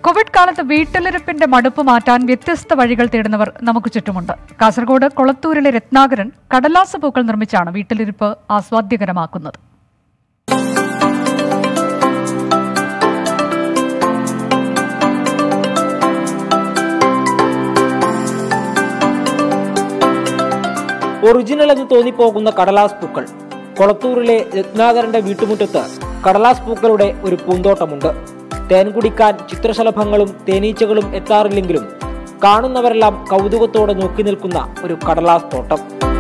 Covid കാലത്ത് വീട്ടിലിരിപ്പിന്റെ മടുപ്പ് മാറ്റാൻ വ്യത്യസ്ത വഴികൾ തേടുന്നവർ നമുക്ക് ചുറ്റുമുണ്ട് കാസർഗോഡ് കൊളത്തൂരിലെ രത്നാകരൻ കടലാസ പൂക്കൾ നിർമ്മിച്ചാണ് വീട്ടിലിരിപ്പ് ആസ്വാദ്യകരമാക്കുന്നത് ഒറിജിനൽ എന്ന് തോന്നിപ്പോകുന്ന കടലാസ് പൂക്കൾ കൊളത്തൂരിലെ രത്നാകരന്റെ വീട്ടുമുറ്റത്ത് കടലാസ് പൂക്കളുടെ ഒരു പൂന്തോട്ടമുണ്ട് തേൻ കുടിക്കാൻ ചിത്രശലഭങ്ങളും തേനീച്ചകളും എത്താറില്ലെങ്കിലും കാണുന്നവരെല്ലാം കൗതുകത്തോടെ നോക്കി നിൽക്കുന്ന ഒരു കടലാസ് തോട്ടം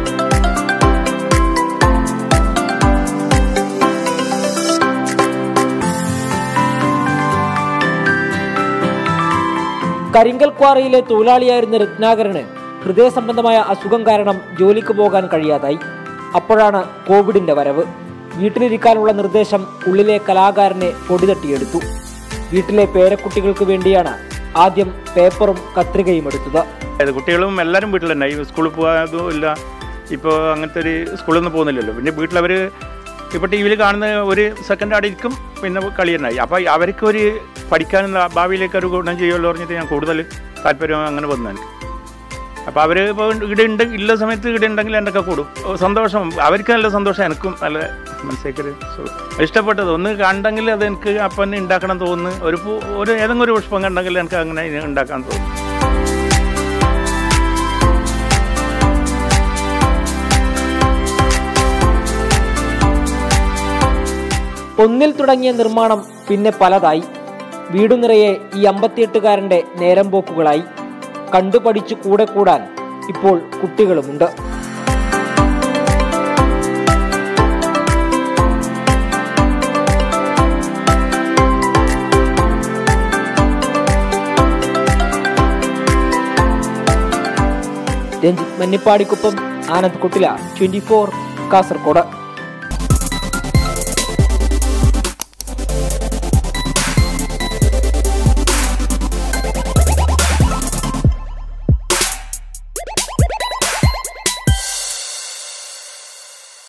കരിങ്കൽ ക്വാറിയിലെ തൊഴിലാളിയായിരുന്ന രത്നാകരന് ഹൃദയ സംബന്ധമായ അസുഖം കാരണം ജോലിക്ക് പോകാൻ കഴിയാതായി അപ്പോഴാണ് കോവിഡിന്റെ വരവ് വീട്ടിലിരിക്കാനുള്ള നിർദ്ദേശം ഉള്ളിലെ കലാകാരനെ പൊടിതട്ടിയെടുത്തു വീട്ടിലെ പേരക്കുട്ടികൾക്ക് വേണ്ടിയാണ് ആദ്യം പേപ്പറും കത്രികയും എടുത്തത് അതായത് കുട്ടികളും എല്ലാവരും വീട്ടിൽ തന്നെ ഈ സ്കൂളിൽ പോകാതും ഇല്ല ഇപ്പോൾ അങ്ങനത്തെ ഒരു സ്കൂളിൽ നിന്ന് പോകുന്നില്ലല്ലോ പിന്നെ വീട്ടിലവർ ഇപ്പോൾ ടി വിയിൽ കാണുന്ന ഒരു സെക്കൻഡ് അവിടെ ഇരിക്കും പിന്നെ കളി തന്നെ അപ്പോൾ അവർക്ക് ഒരു പഠിക്കാനും ഭാവിയിലേക്ക് ഒരു ഗുണം ചെയ്യുമല്ലോ പറഞ്ഞിട്ട് ഞാൻ കൂടുതൽ താല്പര്യം അങ്ങനെ വന്നു എനിക്ക് അപ്പോൾ അവർ ഇപ്പോൾ ഇവിടെ ഉണ്ട് ഇല്ല സമയത്ത് ഇവിടെ ഉണ്ടെങ്കിൽ എൻ്റെ കൂടും ഓ, സന്തോഷം അവർക്ക് നല്ല സന്തോഷം എനിക്കും നല്ല മനസ്സിലേക്കൊരു സു- ഇഷ്ടപ്പെട്ടത് ഒന്ന് കണ്ടെങ്കിൽ അത് എനിക്ക് അപ്പം തന്നെ ഉണ്ടാക്കണം തോന്നുന്നു ഒരു പൂ ഒരു ഏതെങ്കിലും ഒരു പുഷ്പം കണ്ടെങ്കിൽ എനിക്ക് അങ്ങനെ ഉണ്ടാക്കാൻ തോന്നുന്നു ഒന്നിൽ തുടങ്ങിയ നിർമ്മാണം പിന്നെ പലതായി വീടു നിറയെ ഈ അമ്പത്തിയെട്ടുകാരന്റെ നേരം പോക്കുകളായി കണ്ടുപഠിച്ചു കൂടെ കൂടാൻ ഇപ്പോൾ കുട്ടികളുമുണ്ട് രഞ്ജിത്ത് മന്നിപ്പാടിക്കൊപ്പം ആനന്ദ് കുട്ടില ട്വന്റി ഫോർ കാസർഗോഡ്